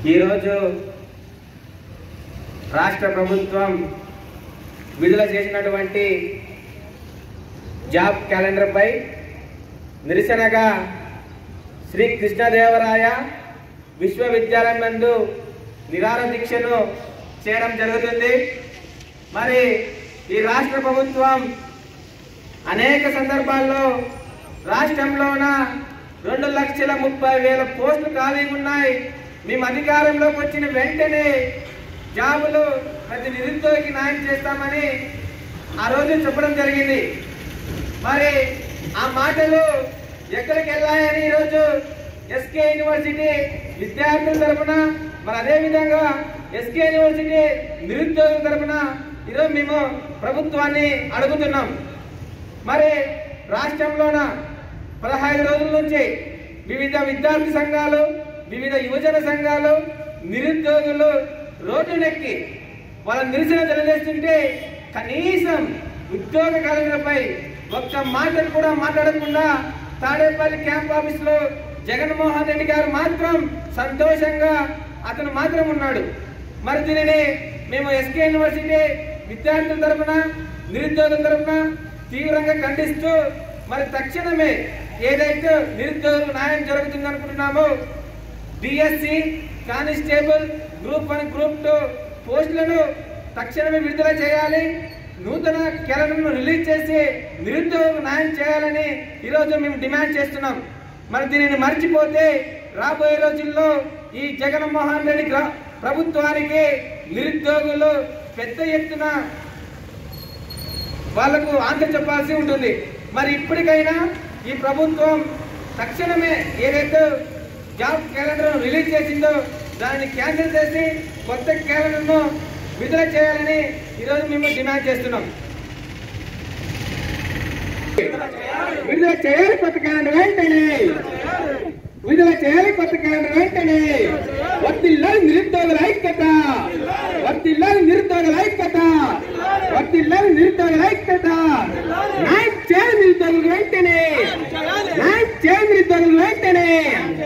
ఈరోజు రాష్ట్ర ప్రభుత్వం విడుదల చేసినటువంటి జాబ్ క్యాలెండర్పై నిరసనగా శ్రీ కృష్ణదేవరాయ విశ్వవిద్యాలయం నందు నిరార దీక్షను చేయడం జరుగుతుంది మరి ఈ రాష్ట్ర ప్రభుత్వం అనేక సందర్భాల్లో రాష్ట్రంలోన రెండు లక్షల ముప్పై వేల పోస్టులు ఖాళీగా ఉన్నాయి మేము అధికారంలోకి వచ్చిన వెంటనే జాబులు ప్రతి నిరుద్యోగికి న్యాయం చేస్తామని ఆ రోజు చెప్పడం జరిగింది మరి ఆ మాటలు ఎక్కడికి వెళ్ళాయని ఈరోజు ఎస్కే యూనివర్సిటీ విద్యార్థుల తరఫున మరి అదే విధంగా ఎస్కే యూనివర్సిటీ నిరుద్యోగుల తరఫున ఈరోజు మేము ప్రభుత్వాన్ని అడుగుతున్నాం మరి రాష్ట్రంలోన పదహైదు రోజుల నుంచి వివిధ విద్యార్థి సంఘాలు వివిధ యువజన సంఘాలు నిరుద్యోగులు రోడ్డునెక్కి వాళ్ళ నిరసన తెలియజేస్తుంటే కనీసం ఉద్యోగ కళలపై ఒక్క మాటలు కూడా మాట్లాడకుండా తాడేపల్లి క్యాంప్ ఆఫీస్ లో జగన్మోహన్ రెడ్డి గారు మాత్రం సంతోషంగా అతను మాత్రం ఉన్నాడు మరి దీనిని మేము ఎస్కే యూనివర్సిటీ విద్యార్థుల తరఫున నిరుద్యోగుల తరఫున తీవ్రంగా ఖండిస్తూ మరి తక్షణమే ఏదైతే నిరుద్యోగులకు న్యాయం జరుగుతుంది అనుకుంటున్నామో D S C constable group one group two పోస్టులను తక్షణమే విడుదల చేయాలి నూతన క్యాలెండర్ను రిలీజ్ చేసి నిరుద్యోగులకు న్యాయం చేయాలని ఈరోజు మేము డిమాండ్ చేస్తున్నాం మరి దీనిని మర్చిపోతే రాబోయే రోజుల్లో ఈ జగన్మోహన్ రెడ్డి గ్ర- ప్రభుత్వానికి నిరుద్యోగులు పెద్ద ఎత్తున వాళ్లకు ఆన్సర్ చెప్పాల్సి ఉంటుంది మరి ఇప్పటికైనా ఈ ప్రభుత్వం తక్షణమే ఏదైతే జాబ్ క్యాలెండర్ రిలీజ్ చేసిందో దాన్ని క్యాన్సిల్ చేసి కొత్త క్యాలెండర్ను విడుదల చేయాలని ఈరోజు మేము డిమాండ్ చేస్తున్నాం విడుదల చేయాలి కొత్త క్యాలెండర్ వెంటనే విడుదల చేయాలి కొత్త క్యాలెండర్ వెంటనే వర్తిల్లాలి నిరుద్యోగుల ఐక్యత వర్తిల్లాలి నిరుద్యోగుల ఐక్యత వర్తిల్లాలి నిరుద్యోగుల ఐక్యత న్యాయం చేయాలి నిరుద్యోగులు వెంటనే న్యాయం చేయాలి నిరుద్యోగులు వెంటనే